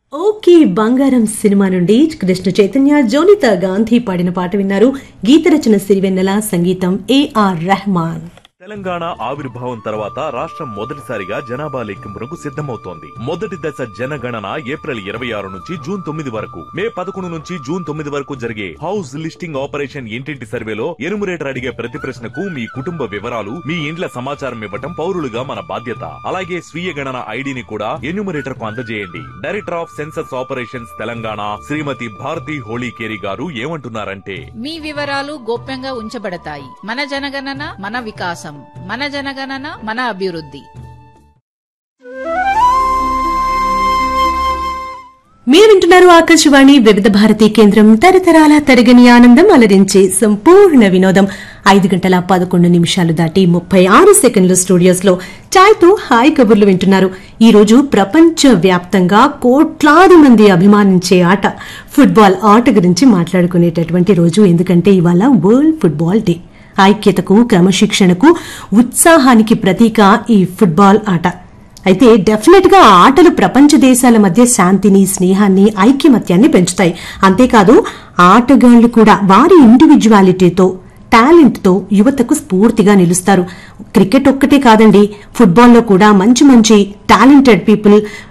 okay బంగారం cinema నుండి కృష్ణ చైతన్య జోనిత గాంధీ పాడిన పాట విన్నారు గీత రచన సిరివెన్నెల సంగీతం ఏఆర్ రెహమాన్ తెలంగాణ ఆవిర్భావం తర్వాత రాష్ట్రం మొదటిసారిగా జనాభా లెక్కింపునకు సిద్ధమవుతోంది మొదటి దశ జనగణన ఏప్రిల్ ఇరవై ఆరు నుంచి జూన్ తొమ్మిది వరకు మే పదకొండు నుంచి జూన్ తొమ్మిది వరకు జరిగే హౌస్ లిస్టింగ్ ఆపరేషన్ ఇంటింటి సర్వేలో ఎనుమరేటర్ అడిగే ప్రతి ప్రశ్నకు మీ కుటుంబ వివరాలు మీ ఇండ్ల సమాచారం ఇవ్వటం పౌరులుగా మన బాధ్యత అలాగే స్వీయ గణన ఐడిని కూడా ఎన్యూమరేటర్ కు అందజేయండి director of census operations Telangana Shrimati Bharati Holikeri గారు ఏమంటున్నారంటే మీ వివరాలు గోప్యంగా ఉంచబడతాయి మన జనగణన మన వికాసం మన జనగణన మన అభివృద్ధి మీరు వింటున్నారు ఆకాశవాణి వివిధ భారతి కేంద్రం తరతరాల తరగని ఆనందం అలరించే సంపూర్ణ వినోదం ఐదు గంటల పదకొండు నిమిషాలు దాటి ముప్పై ఆరు సెకండ్లు స్టూడియోస్ లో ఛాయ్తో హాయ్ కబుర్లు వింటున్నారు ఈ రోజు ప్రపంచ వ్యాప్తంగా కోట్లాది మంది అభిమానించే ఆట ఫుట్బాల్ ఆట గురించి మాట్లాడుకునేటటువంటి రోజు ఎందుకంటే ఇవాళ వరల్డ్ ఫుట్బాల్ డే ఐక్యతకు క్రమశిక్షణకు ఉత్సాహానికి ప్రతీక ఈ ఫుట్బాల్ ఆట అయితే డెఫినెట్ గా ఆటలు ప్రపంచ దేశాల మధ్య శాంతిని స్నేహాన్ని ఐక్యమత్యాన్ని పెంచుతాయి అంతేకాదు ఆటగాళ్లు కూడా వారి ఇండివిజువాలిటీతో టాలెంట్ తో యువతకు స్ఫూర్తిగా నిలుస్తారు క్రికెట్ ఒక్కటే కాదండి ఫుట్బాల్లో కూడా మంచి మంచి టాలెంటెడ్ పీపుల్